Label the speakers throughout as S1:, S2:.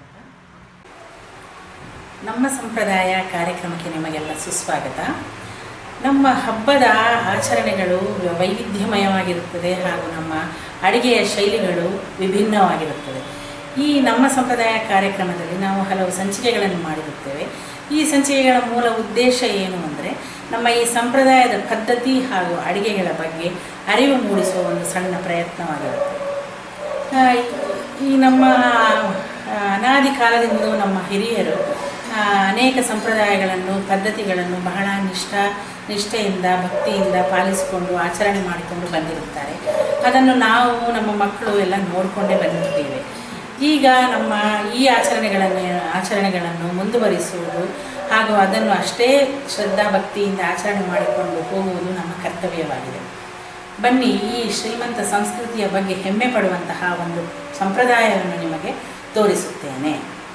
S1: ನಮ್ಮ ಸಂಪ್ರದಾಯ ಕಾರ್ಯಕ್ರಮಕ್ಕೆ ನಿಮಗೆಲ್ಲ ಸುಸ್ವಾಗತ ನಮ್ಮ ಹಬ್ಬದ ಆಚರಣೆಗಳು ವೈವಿಧ್ಯಮಯವಾಗಿರುತ್ತದೆ ಹಾಗೂ ನಮ್ಮ ಅಡಿಗೆಯ ಶೈಲಿಗಳು ವಿಭಿನ್ನವಾಗಿರುತ್ತದೆ ಈ ನಮ್ಮ ಸಂಪ್ರದಾಯ ಕಾರ್ಯಕ್ರಮದಲ್ಲಿ ನಾವು ಹಲವು ಸಂಚಿಕೆಗಳನ್ನು ಮಾಡಿರುತ್ತೇವೆ ಈ ಸಂಚಿಕೆಗಳ ಮೂಲ ಉದ್ದೇಶ ಏನು ಅಂದರೆ ನಮ್ಮ ಈ ಸಂಪ್ರದಾಯದ ಪದ್ಧತಿ ಹಾಗೂ ಅಡಿಗೆಗಳ ಬಗ್ಗೆ ಅರಿವು ಮೂಡಿಸುವ ಒಂದು ಸಣ್ಣ ಪ್ರಯತ್ನವಾಗಿರುತ್ತದೆ ಆ, ಈ ನಮ್ಮ ಆ, ಅನಾದಿ ಕಾಲದಿಂದಲೂ ನಮ್ಮ ಹಿರಿಯರು ಆ, ಅನೇಕ ಸಂಪ್ರದಾಯಗಳನ್ನು ಪದ್ಧತಿಗಳನ್ನು ಬಹಳ ನಿಷ್ಠ ನಿಷ್ಠೆಯಿಂದ ಭಕ್ತಿಯಿಂದ ಪಾಲಿಸಿಕೊಂಡು ಆಚರಣೆ ಮಾಡಿಕೊಂಡು ಬಂದಿರುತ್ತಾರೆ ಅದನ್ನು ನಾವು ನಮ್ಮ ಮಕ್ಕಳು ಎಲ್ಲ ನೋಡಿಕೊಂಡೇ ಬಂದಿದ್ದೇವೆ ಈಗ ನಮ್ಮ ಈ ಆಚರಣೆಗಳನ್ನು ಆಚರಣೆಗಳನ್ನು ಮುಂದುವರಿಸುವುದು ಹಾಗೂ ಅದನ್ನು ಅಷ್ಟೇ ಶ್ರದ್ಧಾ ಭಕ್ತಿಯಿಂದ ಆಚರಣೆ ಮಾಡಿಕೊಂಡು ಹೋಗುವುದು ನಮ್ಮ ಕರ್ತವ್ಯವಾಗಿದೆ ಬನ್ನಿ ಈ ಶ್ರೀಮಂತ ಸಂಸ್ಕೃತಿಯ ಬಗ್ಗೆ ಹೆಮ್ಮೆ ಪಡುವಂತಹ ಒಂದು ಸಂಪ್ರದಾಯವನ್ನು ನಿಮಗೆ ತೋರಿಸುತ್ತೇನೆ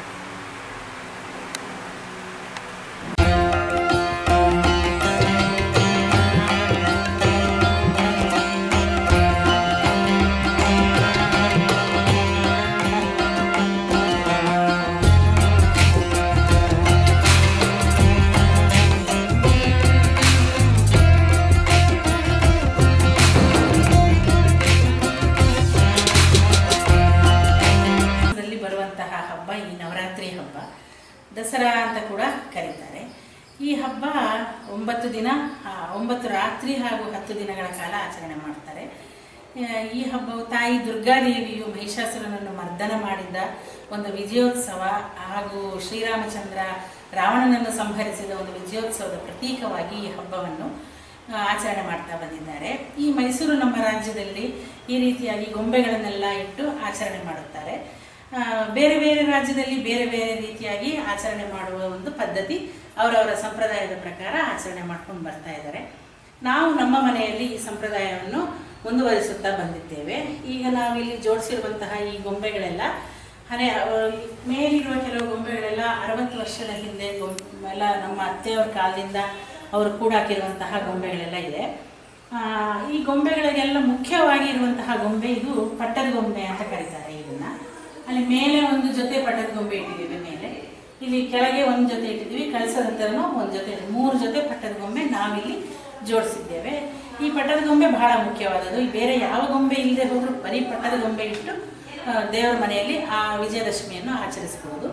S1: ದಲ್ಲಿ ಬರುವಂತಹ ಹಬ್ಬ ಈ ನವರಾತ್ರಿ ಹಬ್ಬ ದಸರಾ ಅಂತ ಕೂಡ ಕರೀತಾರೆ ಈ ಹಬ್ಬ ಒಂಬತ್ತು ದಿನ ಆ, ಒಂಬತ್ತು ರಾತ್ರಿ ಹಾಗೂ ಹತ್ತು ದಿನಗಳ ಕಾಲ ಆಚರಣೆ ಮಾಡ್ತಾರೆ ಆ, ಈ ಹಬ್ಬವು ತಾಯಿ ದುರ್ಗಾದೇವಿಯು ಮಹಿಷಾಸುರನನ್ನು ಮರ್ದನ ಮಾಡಿದ ಒಂದು ವಿಜಯೋತ್ಸವ ಹಾಗೂ ಶ್ರೀರಾಮಚಂದ್ರ ರಾವಣನನ್ನು ಸಂಹರಿಸಿದ ಒಂದು ವಿಜಯೋತ್ಸವದ ಪ್ರತೀಕವಾಗಿ ಈ ಹಬ್ಬವನ್ನು ಆ, ಆಚರಣೆ ಮಾಡ್ತಾ ಬಂದಿದ್ದಾರೆ ಈ ಮೈಸೂರು ನಮ್ಮ ರಾಜ್ಯದಲ್ಲಿ ಈ ರೀತಿಯಾಗಿ ಗೊಂಬೆಗಳನ್ನೆಲ್ಲ ಇಟ್ಟು ಆಚರಣೆ ಮಾಡುತ್ತಾರೆ ಆ, ಬೇರೆ ಬೇರೆ ರಾಜ್ಯದಲ್ಲಿ ಬೇರೆ ಬೇರೆ ರೀತಿಯಾಗಿ ಆಚರಣೆ ಮಾಡುವ ಒಂದು ಪದ್ಧತಿ ಅವರವರ ಸಂಪ್ರದಾಯದ ಪ್ರಕಾರ ಆಚರಣೆ ಮಾಡ್ಕೊಂಡು ಬರ್ತಾ ಇದ್ದಾರೆ ನಾವು ನಮ್ಮ ಮನೆಯಲ್ಲಿ ಈ ಸಂಪ್ರದಾಯವನ್ನು ಮುಂದುವರಿಸುತ್ತಾ ಬಂದಿದ್ದೇವೆ ಈಗ ನಾವಿಲ್ಲಿ ಜೋಡಿಸಿರುವಂತಹ ಈ ಗೊಂಬೆಗಳೆಲ್ಲ ಹನೆ ಅವ- ಮೇಲಿರುವ ಕೆಲವು ಗೊಂಬೆಗಳೆಲ್ಲ ಅರವತ್ತು ವರ್ಷದ ಹಿಂದೆ ಗೊಂಬೆ ಎಲ್ಲ ನಮ್ಮ ಅತ್ತೆಯವರ ಕಾಲದಿಂದ ಅವರು ಕೂಡಾಕಿರುವಂತಹ ಗೊಂಬೆಗಳೆಲ್ಲ ಇದೆ ಆ, ಈ ಗೊಂಬೆಗಳಿಗೆಲ್ಲ ಮುಖ್ಯವಾಗಿ ಇರುವಂತಹ ಗೊಂಬೆ ಇದು ಪಟ್ಟದ ಗೊಂಬೆ ಅಂತ ಕರೀತಾರೆ ಇದನ್ನ ಅಲ್ಲಿ ಮೇಲೆ ಒಂದು ಜೊತೆ ಪಟ್ಟದ ಗೊಂಬೆ ಇಟ್ಟಿದ್ದೀವಿ ಮೇಲೆ ಇಲ್ಲಿ ಕೆಳಗೆ ಒಂದು ಜೊತೆ ಇಟ್ಟಿದ್ದೀವಿ ಕಳಸದ ಹತ್ರನೂ ಒಂದು ಜೊತೆ ಇದೆ. ಮೂರು ಜೊತೆ ಪಟ್ಟದ ಗೊಂಬೆ ನಾವಿಲ್ಲಿ ಜೋಡಿಸಿದ್ದೇವೆ ಈ ಪಟ್ಟದ ಗೊಂಬೆ ಬಹಳ ಮುಖ್ಯವಾದದ್ದು ಈ ಬೇರೆ ಯಾವ ಗೊಂಬೆ ಇಲ್ಲದೆ ಹೋದ್ರೂ ಬರೀ ಪಟ್ಟದ ಗೊಂಬೆ ಇಟ್ಟು ಆ, ದೇವರ ಮನೆಯಲ್ಲಿ ಆ ವಿಜಯದಶಮಿಯನ್ನು ಆಚರಿಸಬಹುದು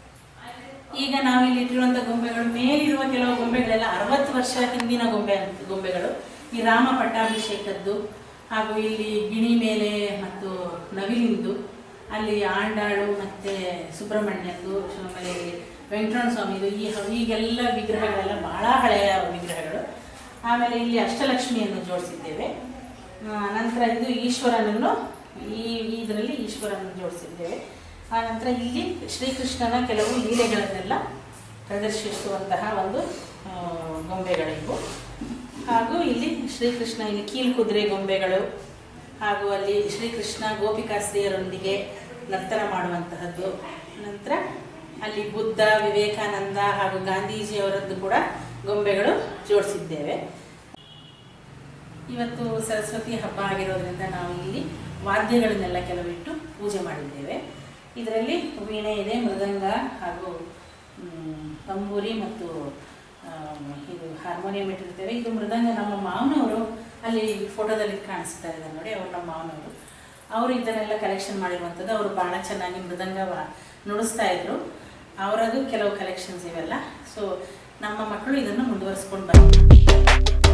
S1: ಈಗ ನಾವಿಲ್ಲಿ ಇಟ್ಟಿರುವಂಥ ಗೊಂಬೆಗಳು ಮೇಲಿರುವ ಕೆಲವು ಗೊಂಬೆಗಳೆಲ್ಲ ಅರವತ್ತು ವರ್ಷ ಹಿಂದಿನ ಗೊಂಬೆ ಗೊಂಬೆಗಳು ಈ ರಾಮ ಪಟ್ಟಾಭಿಷೇಕದ್ದು ಹಾಗೂ ಇಲ್ಲಿ ಗಿಣಿ ಮೇಲೆ ಮತ್ತು ನವಿಲಿಂದು ಅಲ್ಲಿ ಆಂಡಾಳು ಮತ್ತೆ ಸುಬ್ರಹ್ಮಣ್ಯದ್ದು ಆಮೇಲೆ ಇಲ್ಲಿ ವೆಂಕಟರಮಣ ಸ್ವಾಮಿದು ಈ ಈಗೆಲ್ಲ ವಿಗ್ರಹಗಳೆಲ್ಲ ಬಹಳ ಹಳೆಯ ವಿಗ್ರಹಗಳು ಆಮೇಲೆ ಇಲ್ಲಿ ಅಷ್ಟಲಕ್ಷ್ಮಿಯನ್ನು ಜೋಡಿಸಿದ್ದೇವೆ ಆ, ನಂತರ ಇದು ಈಶ್ವರನನ್ನು ಈ ಇದರಲ್ಲಿ ಈಶ್ವರನನ್ನು ಜೋಡಿಸಿದ್ದೇವೆ ಆ ನಂತರ ಇಲ್ಲಿ ಶ್ರೀಕೃಷ್ಣನ ಕೆಲವು ಲೀಲೆಗಳನ್ನೆಲ್ಲ ಪ್ರದರ್ಶಿಸುವಂತಹ ಒಂದು ಆ, ಗೊಂಬೆಗಳಿವು ಹಾಗೂ ಇಲ್ಲಿ ಶ್ರೀಕೃಷ್ಣ ಇಲ್ಲಿ ಕೀಲ್ಕುದುರೆ ಗೊಂಬೆಗಳು ಹಾಗೂ ಅಲ್ಲಿ ಶ್ರೀಕೃಷ್ಣ ಗೋಪಿಕಾಸ್ತ್ರೀಯರೊಂದಿಗೆ ನರ್ತನ ಮಾಡುವಂತಹದ್ದು ನಂತರ ಅಲ್ಲಿ ಬುದ್ಧ ವಿವೇಕಾನಂದ ಹಾಗೂ ಗಾಂಧೀಜಿಯವರದ್ದು ಕೂಡ ಗೊಂಬೆಗಳು ಜೋಡಿಸಿದ್ದೇವೆ ಇವತ್ತು ಸರಸ್ವತಿ ಹಬ್ಬ ಆಗಿರೋದ್ರಿಂದ ನಾವು ಇಲ್ಲಿ ವಾದ್ಯಗಳನ್ನೆಲ್ಲ ಕೆಲವಿಟ್ಟು ಪೂಜೆ ಮಾಡಿದ್ದೇವೆ ಇದರಲ್ಲಿ ವೀಣೆ ಇದೆ ಮೃದಂಗ ಹಾಗೂ ಮ್, ತಂಬೂರಿ ಮತ್ತು ಆ, ಇದು ಹಾರ್ಮೋನಿಯಂ ಇಟ್ಟಿರ್ತೇವೆ ಇದು ಮೃದಂಗ ನಮ್ಮ ಮಾವನವರು ಅಲ್ಲಿ ಫೋಟೋದಲ್ಲಿ ಕಾಣಿಸ್ತಾ ಇದ್ದಾರೆ ನೋಡಿ ಅವರು ನಮ್ಮ ಮಾವನವರು ಅವರು ಇದನ್ನೆಲ್ಲ ಕಲೆಕ್ಷನ್ ಮಾಡಿರುವಂಥದ್ದು ಅವರು ಭಾಳ ಚೆನ್ನಾಗಿ ಮೃದಂಗ ವಾ- ನುಡಿಸ್ತಾ ಇದ್ರು ಅವರದು ಕೆಲವು ಕಲೆಕ್ಷನ್ಸ್ ಇವೆಲ್ಲ ಸೊ ನಮ್ಮ ಮಕ್ಕಳು ಇದನ್ನು ಮುಂದುವರಿಸ್ಕೊಂಡು ಬರ್ತಾರೆ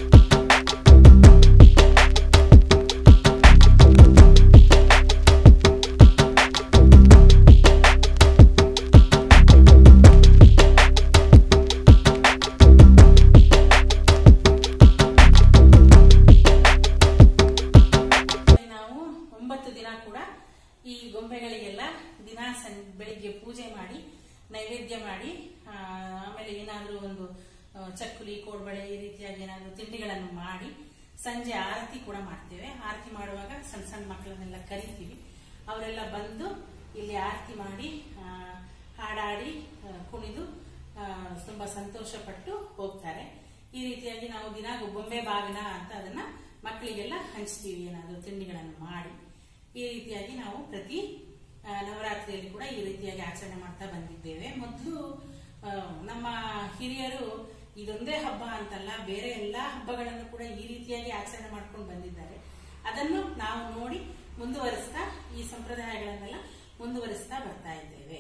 S1: ನಾವು ಒಂಬತ್ತು ದಿನ ಕೂಡ ಈ ಗೊಂಬೆಗಳಿಗೆಲ್ಲ ದಿನ ಸಂ ಬೆಳಿಗ್ಗೆ ಪೂಜೆ ಮಾಡಿ ನೈವೇದ್ಯ ಮಾಡಿ ಆ, ಆಮೇಲೆ ಏನಾದರೂ ಒಂದು ಆ, ಚಕ್ಕುಲಿ ಕೋಡ್ಬಳೆ ಈ ರೀತಿಯಾಗಿ ಏನಾದರೂ ತಿಂಡಿಗಳನ್ನು ಮಾಡಿ ಸಂಜೆ ಆರತಿ ಕೂಡ ಮಾಡ್ತೇವೆ ಆರತಿ ಮಾಡುವಾಗ ಸಣ್ಣ ಸಣ್ಣ ಮಕ್ಕಳನ್ನೆಲ್ಲ ಕರಿತೀವಿ ಅವರೆಲ್ಲ ಬಂದು ಇಲ್ಲಿ ಆರತಿ ಮಾಡಿ ಆ, ಹಾಡಾಡಿ ಆ, ಕುಣಿದು ಆ, ತುಂಬಾ ಸಂತೋಷಪಟ್ಟು ಹೋಗ್ತಾರೆ ಈ ರೀತಿಯಾಗಿ ನಾವು ದಿನ ಗೊಂಬೆ ಬಾಗಿನ ಅಂತ ಅದನ್ನ ಮಕ್ಕಳಿಗೆಲ್ಲ ಹಂಚ್ತೀವಿ ಏನಾದರೂ ತಿಂಡಿಗಳನ್ನು ಮಾಡಿ ಈ ರೀತಿಯಾಗಿ ನಾವು ಪ್ರತಿ ಆ, ನವರಾತ್ರಿಯಲ್ಲಿ ಕೂಡ ಈ ರೀತಿಯಾಗಿ ಆಚರಣೆ ಮಾಡ್ತಾ ಬಂದಿದ್ದೇವೆ ಮೊದಲು ನಮ್ಮ ಹಿರಿಯರು ಇದೊಂದೇ ಹಬ್ಬ ಅಂತಲ್ಲ ಬೇರೆ ಎಲ್ಲಾ ಹಬ್ಬಗಳನ್ನು ಕೂಡ ಈ ರೀತಿಯಾಗಿ ಆಚರಣೆ ಮಾಡ್ಕೊಂಡು ಬಂದಿದ್ದಾರೆ ಅದನ್ನು ನಾವು ನೋಡಿ ಮುಂದುವರಿಸ್ತಾ ಈ ಸಂಪ್ರದಾಯಗಳನ್ನೆಲ್ಲ ಮುಂದುವರಿಸ್ತಾ ಬರ್ತಾ ಇದ್ದೇವೆ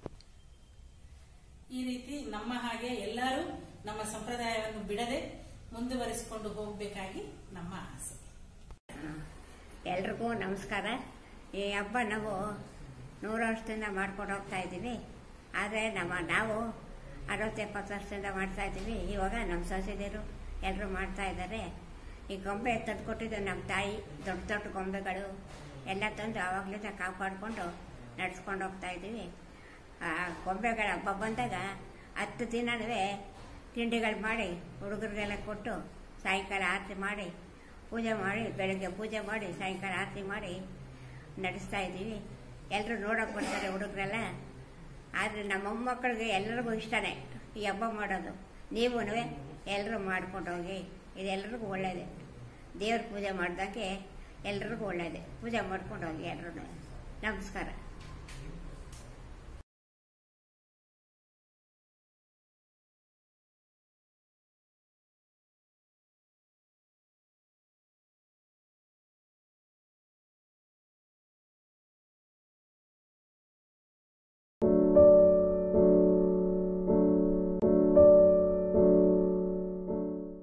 S1: ಈ ರೀತಿ ನಮ್ಮ ಹಾಗೆ ಎಲ್ಲರೂ ನಮ್ಮ ಸಂಪ್ರದಾಯವನ್ನು ಬಿಡದೆ ಮುಂದುವರಿಸಿಕೊಂಡು ಹೋಗಬೇಕಾಗಿ ನಮ್ಮ ಆಸೆ
S2: ಎಲ್ರಿಗೂ ನಮಸ್ಕಾರ ಈ ಹಬ್ಬ ನಾವು ನೂರು ವರ್ಷದಿಂದ ಮಾಡ್ಕೊಂಡು ಹೋಗ್ತಾ ಇದ್ದೀವಿ ಆದರೆ ನಮ್ಮ ನಾವು ಅರವತ್ತು ಎಪ್ಪತ್ತು ವರ್ಷದಿಂದ ಮಾಡ್ತಾ ಇದ್ದೀವಿ ಇವಾಗ ನಮ್ಮ ಸೊಸೆದಿರು ಎಲ್ಲರೂ ಮಾಡ್ತಾ ಇದ್ದಾರೆ ಈ ಗೊಂಬೆ ತಂದು ಕೊಟ್ಟಿದ್ದು ನಮ್ಮ ತಾಯಿ ದೊಡ್ಡ ದೊಡ್ಡ ಗೊಂಬೆಗಳು ಎಲ್ಲ ತಂದು ಆವಾಗಲಿಂದ ಕಾಪಾಡಿಕೊಂಡು ನಡ್ಸ್ಕೊಂಡು ಹೋಗ್ತಾ ಇದ್ದೀವಿ ಆ ಗೊಂಬೆಗಳ ಹಬ್ಬ ಬಂದಾಗ ಹತ್ತು ದಿನವೇ ತಿಂಡಿಗಳು ಮಾಡಿ ಹುಡುಗರಿಗೆಲ್ಲ ಕೊಟ್ಟು ಸಾಯಂಕಾಲ ಆರತಿ ಮಾಡಿ ಪೂಜೆ ಮಾಡಿ ಬೆಳಗ್ಗೆ ಪೂಜೆ ಮಾಡಿ ಸಾಯಂಕಾಲ ಆರತಿ ಮಾಡಿ ನಡೆಸ್ತಾ ಇದ್ದೀವಿ ಎಲ್ಲರೂ ನೋಡೋಕೆ ಬರ್ತಾರೆ ಹುಡುಗರೆಲ್ಲ ಆದರೆ ನಮ್ಮ ಮೊಮ್ಮಕ್ಕಳಿಗೆ ಎಲ್ಲರಿಗೂ ಇಷ್ಟನೇ ಈ ಹಬ್ಬ ಮಾಡೋದು ನೀವೂ ಎಲ್ಲರೂ ಮಾಡ್ಕೊಂಡು ಹೋಗಿ ಇದೆಲ್ಲರಿಗೂ ಒಳ್ಳೆಯದೇ ದೇವ್ರ ಪೂಜೆ ಮಾಡ್ದಾಗೆ ಎಲ್ರಿಗೂ ಒಳ್ಳೆಯದೇ ಪೂಜೆ ಮಾಡ್ಕೊಂಡು ಹೋಗಿ ಎಲ್ಲರೂ ನಮಸ್ಕಾರ